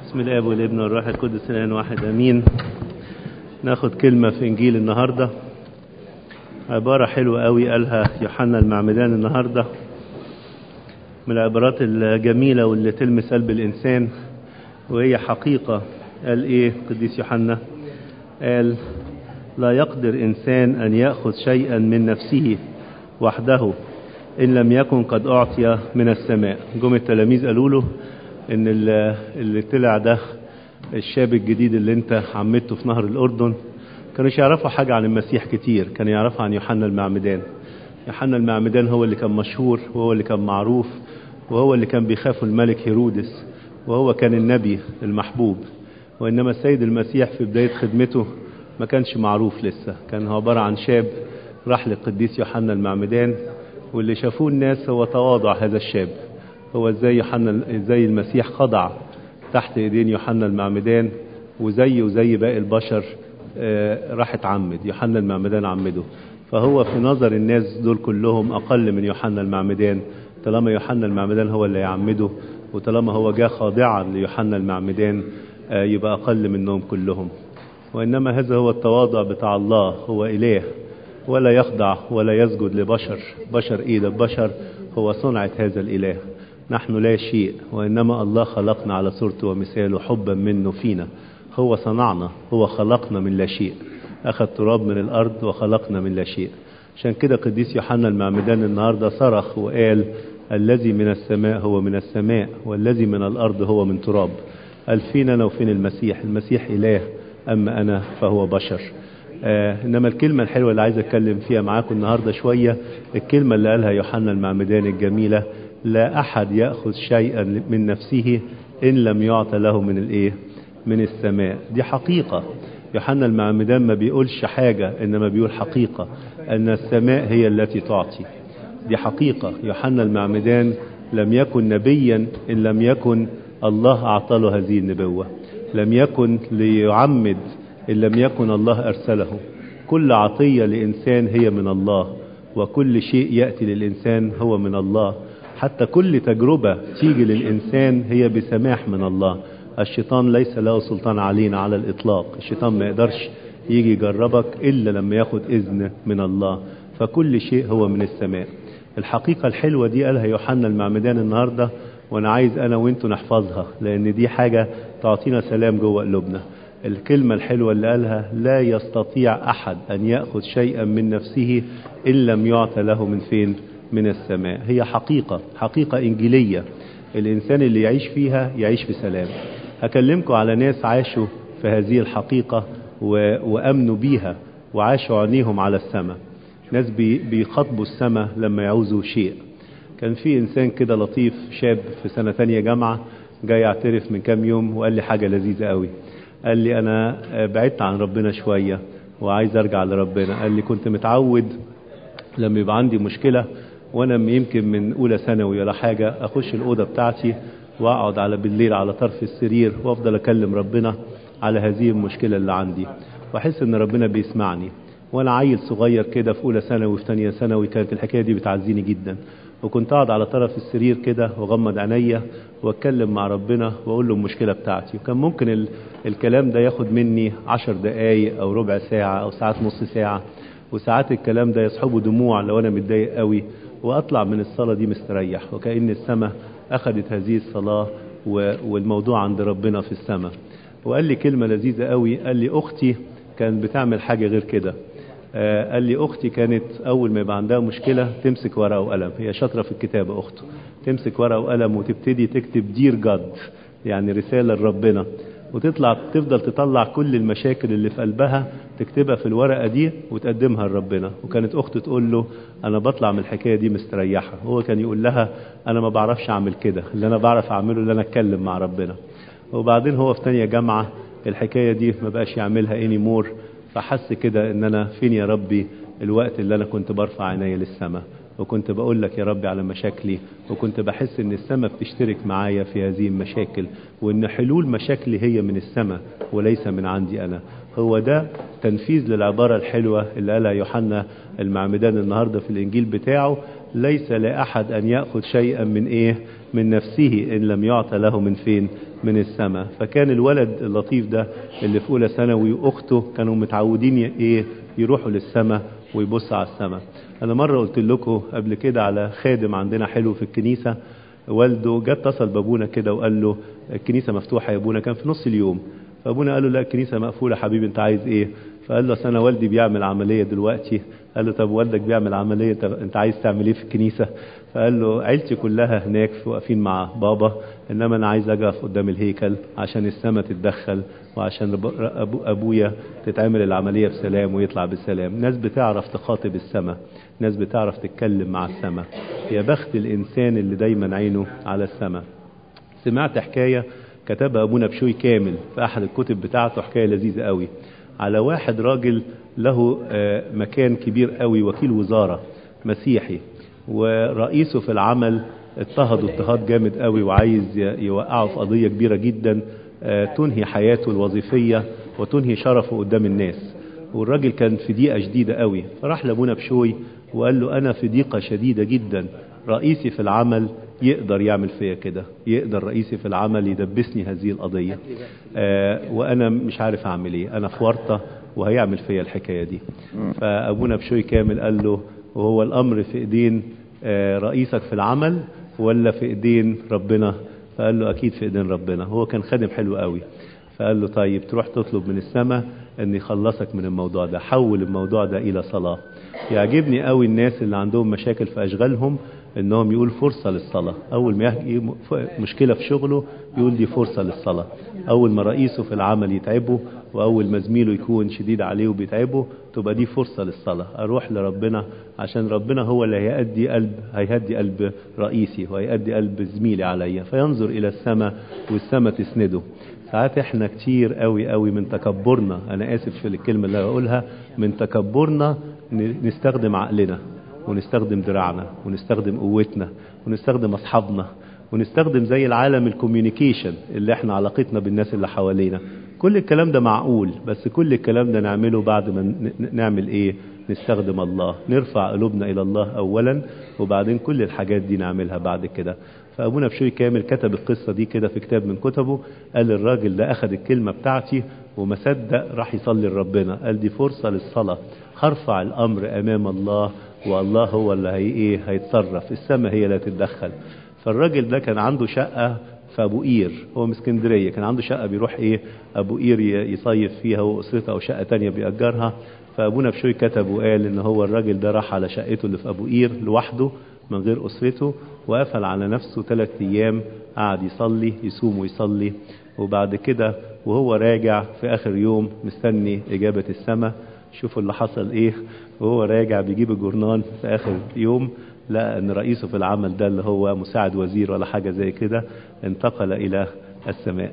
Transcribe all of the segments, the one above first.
بسم الاب والابن والروح القدس الان واحد امين ناخد كلمة في انجيل النهاردة عبارة حلوة قوي قالها يوحنا المعمدان النهاردة من العبارات الجميلة واللي تلمس قلب الانسان وهي حقيقة قال ايه قديس يوحنا قال لا يقدر انسان ان ياخذ شيئا من نفسه وحده ان لم يكن قد اعطي من السماء جم التلاميذ قالوا له ان اللي طلع ده الشاب الجديد اللي انت عمته في نهر الاردن كانوش يعرفوا حاجة عن المسيح كتير كانوا يعرفوا عن يوحنا المعمدان يوحنا المعمدان هو اللي كان مشهور وهو اللي كان معروف وهو اللي كان بيخافوا الملك هيرودس وهو كان النبي المحبوب وإنما السيد المسيح في بداية خدمته ما كانش معروف لسه كان هو عبارة عن شاب راح للقديس يوحنا المعمدان واللي شافوه الناس هو تواضع هذا الشاب هو ازاي يوحنا ازاي المسيح خضع تحت ايدين يوحنا المعمدان وزيه وزي باقي البشر آه راح اتعمد يوحنا المعمدان عمده فهو في نظر الناس دول كلهم اقل من يوحنا المعمدان طالما يوحنا المعمدان هو اللي يعمده وطالما هو جاء خاضعا ليوحنا المعمدان آه يبقى اقل منهم كلهم وانما هذا هو التواضع بتاع الله هو اله ولا يخضع ولا يسجد لبشر بشر ايه ده بشر هو صنعة هذا الاله نحن لا شيء وإنما الله خلقنا على صورته ومثاله حبا منه فينا هو صنعنا هو خلقنا من لا شيء أخذ تراب من الأرض وخلقنا من لا شيء عشان كده قديس يوحنا المعمدان النهاردة صرخ وقال الذي من السماء هو من السماء والذي من الأرض هو من تراب قال فين أنا وفين المسيح المسيح إله أما أنا فهو بشر آه إنما الكلمة الحلوة اللي عايز أتكلم فيها معاكم النهاردة شوية الكلمة اللي قالها يوحنا المعمدان الجميلة لا أحد يأخذ شيئا من نفسه إن لم يعطى له من الإيه من السماء دي حقيقة يوحنا المعمدان ما بيقولش حاجة إنما بيقول حقيقة أن السماء هي التي تعطي دي حقيقة يوحنا المعمدان لم يكن نبيا إن لم يكن الله أعطى له هذه النبوة لم يكن ليعمد إن لم يكن الله أرسله كل عطية لإنسان هي من الله وكل شيء يأتي للإنسان هو من الله حتى كل تجربة تيجي للإنسان هي بسماح من الله الشيطان ليس له سلطان علينا على الإطلاق الشيطان ما يقدرش يجي يجربك إلا لما ياخد إذن من الله فكل شيء هو من السماء الحقيقة الحلوة دي قالها يوحنا المعمدان النهاردة وأنا عايز أنا وإنتوا نحفظها لأن دي حاجة تعطينا سلام جوه قلوبنا الكلمة الحلوة اللي قالها لا يستطيع أحد أن يأخذ شيئا من نفسه إن لم يعطى له من فين من السماء هي حقيقة حقيقة إنجيلية الإنسان اللي يعيش فيها يعيش في سلام هكلمكم على ناس عاشوا في هذه الحقيقة و... وأمنوا بيها وعاشوا عينيهم على السماء ناس بي... بيخاطبوا السماء لما يعوزوا شيء كان في إنسان كده لطيف شاب في سنة تانية جامعة جاي يعترف من كام يوم وقال لي حاجة لذيذة قوي قال لي أنا بعدت عن ربنا شوية وعايز أرجع لربنا قال لي كنت متعود لما يبقى عندي مشكلة وانا يمكن من اولى ثانوي ولا حاجه اخش الاوضه بتاعتي واقعد على بالليل على طرف السرير وافضل اكلم ربنا على هذه المشكله اللي عندي واحس ان ربنا بيسمعني وانا عيل صغير كده في اولى ثانوي في ثانيه ثانوي كانت الحكايه دي بتعزيني جدا وكنت اقعد على طرف السرير كده واغمض عينيا واتكلم مع ربنا واقول له المشكله بتاعتي وكان ممكن ال... الكلام ده ياخد مني عشر دقايق او ربع ساعه او ساعات نص ساعه وساعات الكلام ده يصحبه دموع لو انا متضايق قوي واطلع من الصلاه دي مستريح وكأن السماء اخذت هذه الصلاه والموضوع عند ربنا في السماء وقال لي كلمه لذيذه قوي قال لي اختي كانت بتعمل حاجه غير كده آه قال لي اختي كانت اول ما يبقى عندها مشكله تمسك ورقه وقلم هي شاطره في الكتابه اخته تمسك ورقه وقلم وتبتدي تكتب دير جاد يعني رساله لربنا وتطلع تفضل تطلع كل المشاكل اللي في قلبها تكتبها في الورقة دي وتقدمها لربنا وكانت أخته تقول له أنا بطلع من الحكاية دي مستريحة هو كان يقول لها أنا ما بعرفش أعمل كده اللي أنا بعرف أعمله اللي أنا أتكلم مع ربنا وبعدين هو في تانية جامعة الحكاية دي ما بقاش يعملها اني مور فحس كده ان انا فين يا ربي الوقت اللي انا كنت برفع عيني للسماء وكنت بقول لك يا ربي على مشاكلي وكنت بحس ان السماء بتشترك معايا في هذه المشاكل وان حلول مشاكلي هي من السماء وليس من عندي انا هو ده تنفيذ للعبارة الحلوة اللي قالها يوحنا المعمدان النهاردة في الانجيل بتاعه ليس لأحد أن يأخذ شيئا من إيه من نفسه إن لم يعطى له من فين من السماء فكان الولد اللطيف ده اللي في أولى ثانوي وأخته كانوا متعودين إيه يروحوا للسماء ويبص على السماء أنا مرة قلت لكم قبل كده على خادم عندنا حلو في الكنيسة والده جه اتصل بابونا كده وقال له الكنيسة مفتوحة يا ابونا كان في نص اليوم فابونا قال له لا الكنيسة مقفولة حبيبي انت عايز ايه فقال له انا والدي بيعمل عملية دلوقتي قال له طب والدك بيعمل عملية طب انت عايز تعمل ايه في الكنيسة فقال له عيلتي كلها هناك واقفين مع بابا انما انا عايز اقف قدام الهيكل عشان السماء تتدخل وعشان أبو ابويا تتعمل العملية بسلام ويطلع بسلام ناس بتعرف تخاطب السماء ناس بتعرف تتكلم مع السماء يا بخت الانسان اللي دايما عينه على السماء سمعت حكاية كتبها ابونا بشوي كامل في احد الكتب بتاعته حكاية لذيذة قوي على واحد راجل له مكان كبير قوي وكيل وزارة مسيحي ورئيسه في العمل اضطهدوا اضطهاد جامد قوي وعايز يوقعه في قضية كبيرة جدا تنهي حياته الوظيفية وتنهي شرفه قدام الناس والراجل كان في ضيقة شديدة قوي فراح لابونا بشوي وقال له أنا في ضيقة شديدة جدا رئيسي في العمل يقدر يعمل فيا كده يقدر رئيسي في العمل يدبسني هذه القضية آه وأنا مش عارف أعمل إيه أنا في ورطة وهيعمل فيا الحكاية دي فأبونا بشوي كامل قال له وهو الأمر في إيدين آه رئيسك في العمل ولا في إيدين ربنا فقال له أكيد في إيدين ربنا هو كان خادم حلو قوي فقال له طيب تروح تطلب من السماء ان يخلصك من الموضوع ده حول الموضوع ده الى صلاة يعجبني قوي الناس اللي عندهم مشاكل في اشغالهم انهم يقول فرصة للصلاة اول ما يحكي مشكلة في شغله يقول دي فرصة للصلاة اول ما رئيسه في العمل يتعبه واول ما زميله يكون شديد عليه وبيتعبه تبقى دي فرصة للصلاة اروح لربنا عشان ربنا هو اللي هيأدي قلب هيهدي قلب رئيسي وهيأدي قلب زميلي عليا فينظر الى السماء والسماء تسنده ساعات احنا كتير قوي قوي من تكبرنا انا اسف في الكلمة اللي بقولها من تكبرنا نستخدم عقلنا ونستخدم دراعنا ونستخدم قوتنا ونستخدم اصحابنا ونستخدم زي العالم الكوميونيكيشن اللي احنا علاقتنا بالناس اللي حوالينا كل الكلام ده معقول بس كل الكلام ده نعمله بعد ما نعمل ايه نستخدم الله نرفع قلوبنا الى الله اولا وبعدين كل الحاجات دي نعملها بعد كده فابونا بشوي كامل كتب القصة دي كده في كتاب من كتبه قال الراجل ده اخذ الكلمة بتاعتي وما صدق راح يصلي لربنا قال دي فرصة للصلاة هرفع الامر امام الله والله هو اللي هي ايه هيتصرف السماء هي اللي تتدخل فالراجل ده كان عنده شقة في ابو قير هو من اسكندريه كان عنده شقه بيروح ايه ابو قير يصيف فيها هو واسرته او شقه تانية بيأجرها فابونا بشوي كتب وقال ان هو الراجل ده راح على شقته اللي في ابو قير لوحده من غير اسرته وقفل على نفسه ثلاث ايام قعد يصلي يصوم ويصلي وبعد كده وهو راجع في اخر يوم مستني اجابه السماء شوفوا اللي حصل ايه وهو راجع بيجيب الجورنان في اخر يوم لقى ان رئيسه في العمل ده اللي هو مساعد وزير ولا حاجة زي كده انتقل الى السماء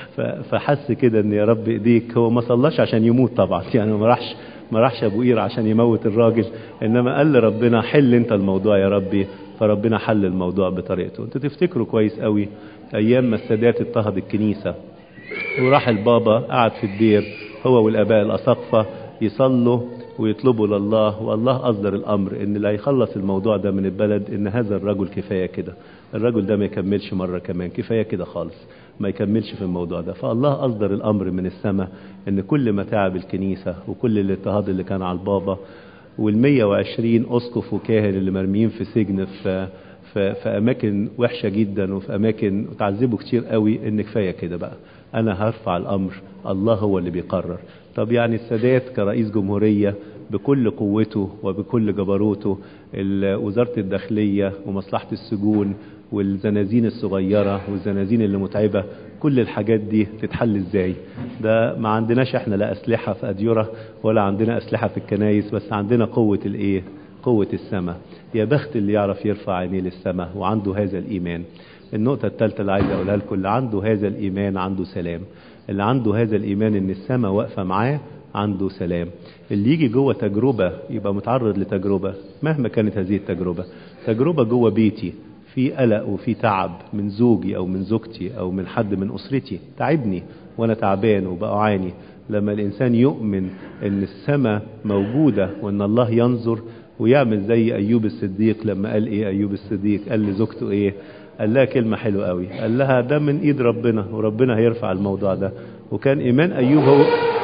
فحس كده ان يا رب ايديك هو ما صلاش عشان يموت طبعا يعني ما راحش ما راحش ابو قير عشان يموت الراجل انما قال لربنا حل انت الموضوع يا ربي فربنا حل الموضوع بطريقته انتوا تفتكروا كويس قوي ايام ما السادات اضطهد الكنيسة وراح البابا قعد في الدير هو والاباء الاساقفة يصلوا ويطلبوا لله والله أصدر الأمر إن اللي هيخلص الموضوع ده من البلد إن هذا الرجل كفاية كده الرجل ده ما يكملش مرة كمان كفاية كده خالص ما يكملش في الموضوع ده فالله أصدر الأمر من السماء إن كل ما تعب الكنيسة وكل الاضطهاد اللي كان على البابا والمية وعشرين أسقف وكاهن اللي مرميين في سجن في في, في أماكن وحشة جدا وفي أماكن تعذبوا كتير قوي إن كفاية كده بقى أنا هرفع الأمر الله هو اللي بيقرر طب يعني السادات كرئيس جمهورية بكل قوته وبكل جبروته وزارة الداخلية ومصلحة السجون والزنازين الصغيرة والزنازين اللي متعبة كل الحاجات دي تتحل ازاي ده ما عندناش احنا لا اسلحة في اديرة ولا عندنا اسلحة في الكنايس بس عندنا قوة الايه قوة السماء يا بخت اللي يعرف يرفع عينيه للسماء وعنده هذا الايمان النقطة الثالثة اللي عايز اقولها لكم اللي عنده هذا الايمان عنده سلام اللي عنده هذا الإيمان إن السماء واقفة معاه عنده سلام اللي يجي جوه تجربة يبقى متعرض لتجربة مهما كانت هذه التجربة تجربة جوه بيتي في قلق وفي تعب من زوجي أو من زوجتي أو من حد من أسرتي تعبني وأنا تعبان وبأعاني لما الإنسان يؤمن إن السماء موجودة وإن الله ينظر ويعمل زي أيوب الصديق لما قال إيه أيوب الصديق قال لزوجته إيه قال لها كلمة حلوة قوي قال لها ده من ايد ربنا وربنا هيرفع الموضوع ده وكان ايمان ايوب هو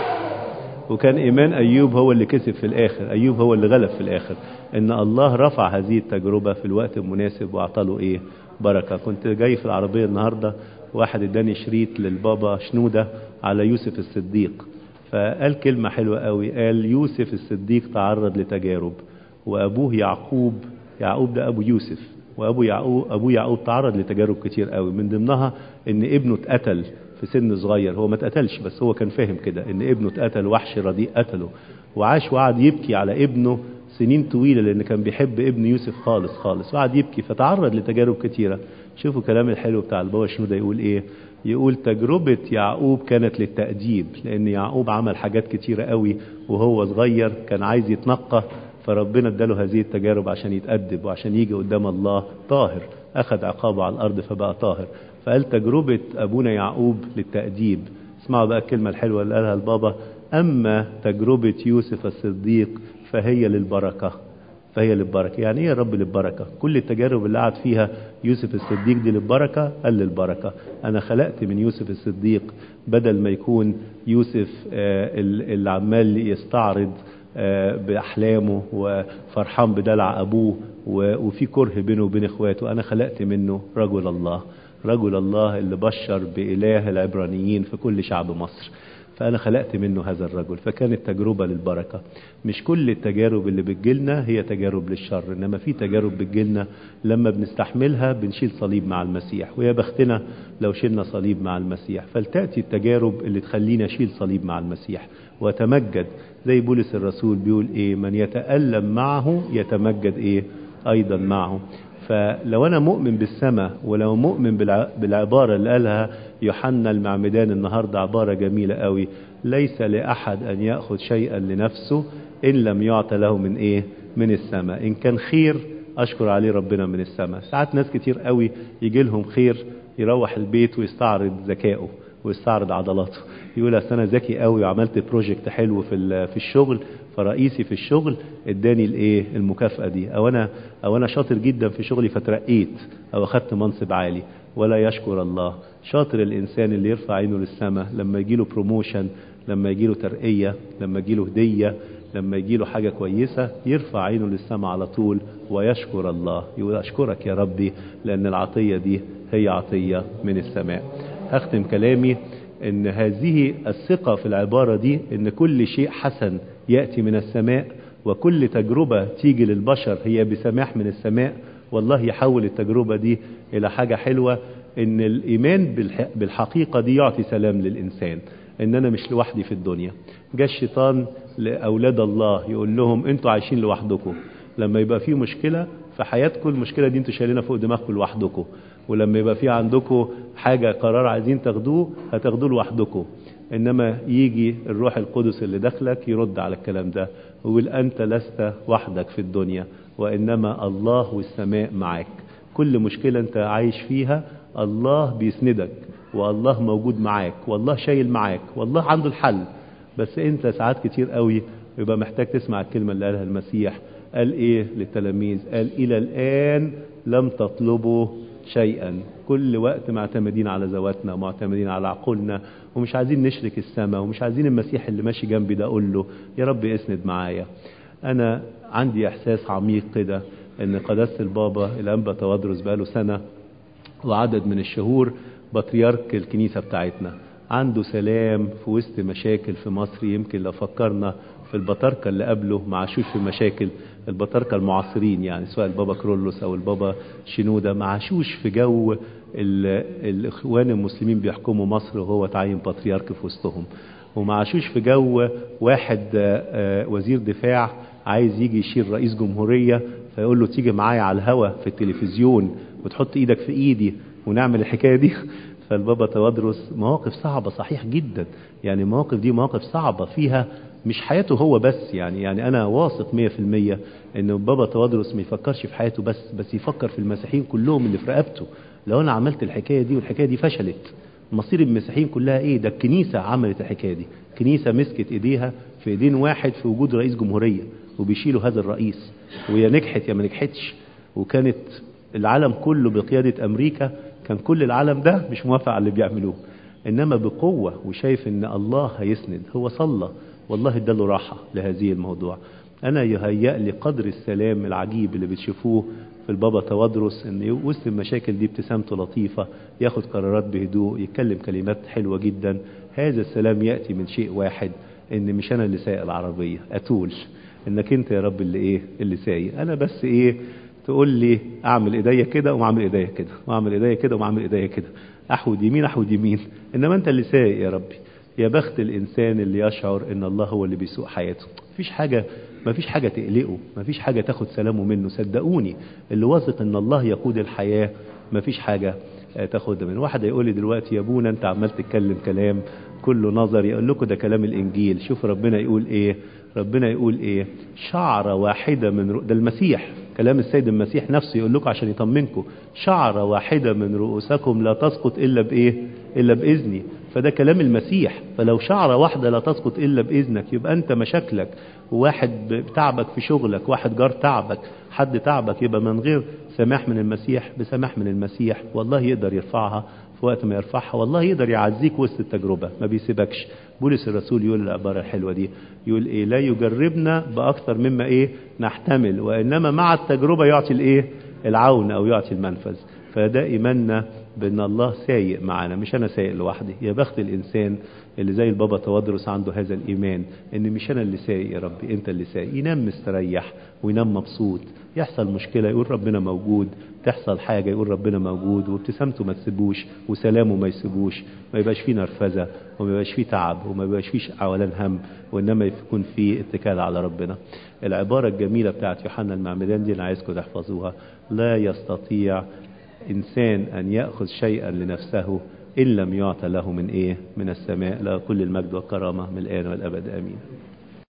وكان ايمان ايوب هو اللي كسب في الاخر ايوب هو اللي غلب في الاخر ان الله رفع هذه التجربة في الوقت المناسب واعطاله ايه بركة كنت جاي في العربية النهاردة واحد اداني شريط للبابا شنودة على يوسف الصديق فقال كلمة حلوة قوي قال يوسف الصديق تعرض لتجارب وابوه يعقوب يعقوب ده ابو يوسف وابو يعقوب ابو يعقوب تعرض لتجارب كتير قوي من ضمنها ان ابنه اتقتل في سن صغير هو ما اتقتلش بس هو كان فاهم كده ان ابنه اتقتل وحش رديء قتله وعاش وقعد يبكي على ابنه سنين طويلة لان كان بيحب ابن يوسف خالص خالص وقعد يبكي فتعرض لتجارب كتيرة شوفوا كلام الحلو بتاع البابا شنودة يقول ايه يقول تجربة يعقوب كانت للتأديب لان يعقوب عمل حاجات كتيرة قوي وهو صغير كان عايز يتنقى فربنا اداله هذه التجارب عشان يتأدب وعشان يجي قدام الله طاهر أخذ عقابه على الأرض فبقى طاهر فقال تجربة أبونا يعقوب للتأديب اسمعوا بقى الكلمة الحلوة اللي قالها البابا أما تجربة يوسف الصديق فهي للبركة فهي للبركة يعني ايه يا رب للبركة كل التجارب اللي قعد فيها يوسف الصديق دي للبركة قال للبركة أنا خلقت من يوسف الصديق بدل ما يكون يوسف آه اللي عمال يستعرض بأحلامه وفرحان بدلع أبوه وفي كره بينه وبين إخواته أنا خلقت منه رجل الله رجل الله اللي بشر بإله العبرانيين في كل شعب مصر فأنا خلقت منه هذا الرجل فكانت تجربة للبركة مش كل التجارب اللي بتجيلنا هي تجارب للشر إنما في تجارب بتجيلنا لما بنستحملها بنشيل صليب مع المسيح ويا بختنا لو شلنا صليب مع المسيح فلتأتي التجارب اللي تخلينا أشيل صليب مع المسيح وأتمجد زي بولس الرسول بيقول إيه من يتألم معه يتمجد إيه أيضا معه فلو أنا مؤمن بالسماء ولو مؤمن بالعبارة اللي قالها يوحنا المعمدان النهاردة عبارة جميلة قوي ليس لأحد أن يأخذ شيئا لنفسه إن لم يعطى له من إيه من السماء إن كان خير أشكر عليه ربنا من السماء ساعات ناس كتير قوي يجي لهم خير يروح البيت ويستعرض ذكائه ويستعرض عضلاته يقول اصل انا ذكي قوي وعملت بروجكت حلو في في الشغل فرئيسي في الشغل اداني الايه المكافاه دي او انا او انا شاطر جدا في شغلي فترقيت او اخدت منصب عالي ولا يشكر الله شاطر الانسان اللي يرفع عينه للسماء لما يجي له بروموشن لما يجي له ترقيه لما يجي له هديه لما يجي له حاجه كويسه يرفع عينه للسماء على طول ويشكر الله يقول اشكرك يا ربي لان العطيه دي هي عطيه من السماء هختم كلامي ان هذه الثقة في العبارة دي ان كل شيء حسن يأتي من السماء وكل تجربة تيجي للبشر هي بسماح من السماء والله يحول التجربة دي الى حاجة حلوة ان الايمان بالحقيقة دي يعطي سلام للانسان ان انا مش لوحدي في الدنيا جاء الشيطان لاولاد الله يقول لهم انتوا عايشين لوحدكم لما يبقى في مشكلة في حياتكم المشكلة دي انتوا شايلينها فوق دماغكم لوحدكم ولما يبقى في عندكم حاجة قرار عايزين تاخدوه هتاخدوه لوحدكم انما يجي الروح القدس اللي داخلك يرد على الكلام ده ويقول انت لست وحدك في الدنيا وانما الله والسماء معاك كل مشكلة انت عايش فيها الله بيسندك والله موجود معاك والله شايل معاك والله عنده الحل بس انت ساعات كتير قوي يبقى محتاج تسمع الكلمة اللي قالها المسيح قال ايه للتلاميذ قال الى الان لم تطلبوا شيئا كل وقت معتمدين على ذواتنا ومعتمدين على عقولنا ومش عايزين نشرك السماء ومش عايزين المسيح اللي ماشي جنبي ده اقول له يا رب اسند معايا انا عندي احساس عميق كده ان قداسه البابا الانبا توادرس بقاله سنه وعدد من الشهور بطريرك الكنيسه بتاعتنا عنده سلام في وسط مشاكل في مصر يمكن لو فكرنا في البطاركة اللي قبله ما عاشوش في مشاكل البطاركة المعاصرين يعني سواء البابا كرولوس او البابا شنودة ما عاشوش في جو الاخوان المسلمين بيحكموا مصر وهو تعين بطريرك في وسطهم وما عاشوش في جو واحد وزير دفاع عايز يجي يشيل رئيس جمهورية فيقول له تيجي معايا على الهوا في التلفزيون وتحط ايدك في ايدي ونعمل الحكاية دي فالبابا توادرس مواقف صعبة صحيح جدا يعني المواقف دي مواقف صعبة فيها مش حياته هو بس يعني يعني انا واثق 100% ان بابا توادرس ما يفكرش في حياته بس بس يفكر في المسيحيين كلهم اللي في رقبته لو انا عملت الحكايه دي والحكايه دي فشلت مصير المسيحيين كلها ايه ده الكنيسه عملت الحكايه دي كنيسه مسكت ايديها في ايدين واحد في وجود رئيس جمهوريه وبيشيلوا هذا الرئيس ويا نجحت يا ما نجحتش وكانت العالم كله بقيادة أمريكا كان كل العالم ده مش موافق على اللي بيعملوه إنما بقوة وشايف إن الله هيسند هو صلى والله اداله راحة لهذه الموضوع أنا يهيأ لي قدر السلام العجيب اللي بتشوفوه في البابا توادرس ان وسط المشاكل دي ابتسامته لطيفة ياخد قرارات بهدوء يتكلم كلمات حلوة جدا هذا السلام يأتي من شيء واحد ان مش انا اللي سايق العربية اتول انك انت يا رب اللي ايه اللي سايق انا بس ايه تقول لي اعمل ايديا كده وما اعمل ايديا كده واعمل ايديا كده وما اعمل ايديا كده احود يمين احود يمين انما انت اللي سايق يا ربي يا بخت الانسان اللي يشعر ان الله هو اللي بيسوق حياته مفيش حاجة مفيش حاجة تقلقه مفيش حاجة تاخد سلامه منه صدقوني اللي واثق ان الله يقود الحياة مفيش حاجة تاخدها منه واحد يقول لي دلوقتي يا ابونا انت عمال تتكلم كلام كله نظر يقول لكم ده كلام الانجيل شوف ربنا يقول ايه ربنا يقول ايه شعرة واحدة من رؤ... ده المسيح كلام السيد المسيح نفسه يقول لكم عشان يطمنكم شعرة واحدة من رؤوسكم لا تسقط إلا بإيه إلا بإذني فده كلام المسيح فلو شعرة واحدة لا تسقط إلا بإذنك يبقى أنت مشاكلك واحد تعبك في شغلك واحد جار تعبك حد تعبك يبقى من غير سماح من المسيح بسماح من المسيح والله يقدر يرفعها في وقت ما يرفعها والله يقدر يعزيك وسط التجربة ما بيسيبكش بولس الرسول يقول العبارة الحلوة دي يقول ايه لا يجربنا بأكثر مما ايه نحتمل وإنما مع التجربة يعطي الايه العون أو يعطي المنفذ فده إيماننا بأن الله سايق معنا مش أنا سايق لوحدي يا بخت الإنسان اللي زي البابا توادرس عنده هذا الإيمان إن مش أنا اللي سايق يا ربي أنت اللي سايق ينام مستريح وينام مبسوط يحصل مشكلة يقول ربنا موجود تحصل حاجة يقول ربنا موجود وابتسامته ما تسيبوش وسلامه ما يسيبوش ما يبقاش فيه نرفزة وما يبقاش فيه تعب وما يبقاش فيه عولان هم وإنما يكون فيه اتكال على ربنا العبارة الجميلة بتاعت يوحنا المعمدان دي أنا عايزكم تحفظوها لا يستطيع إنسان أن يأخذ شيئا لنفسه إن لم يعطى له من إيه من السماء له كل المجد والكرامة من الآن والأبد آمين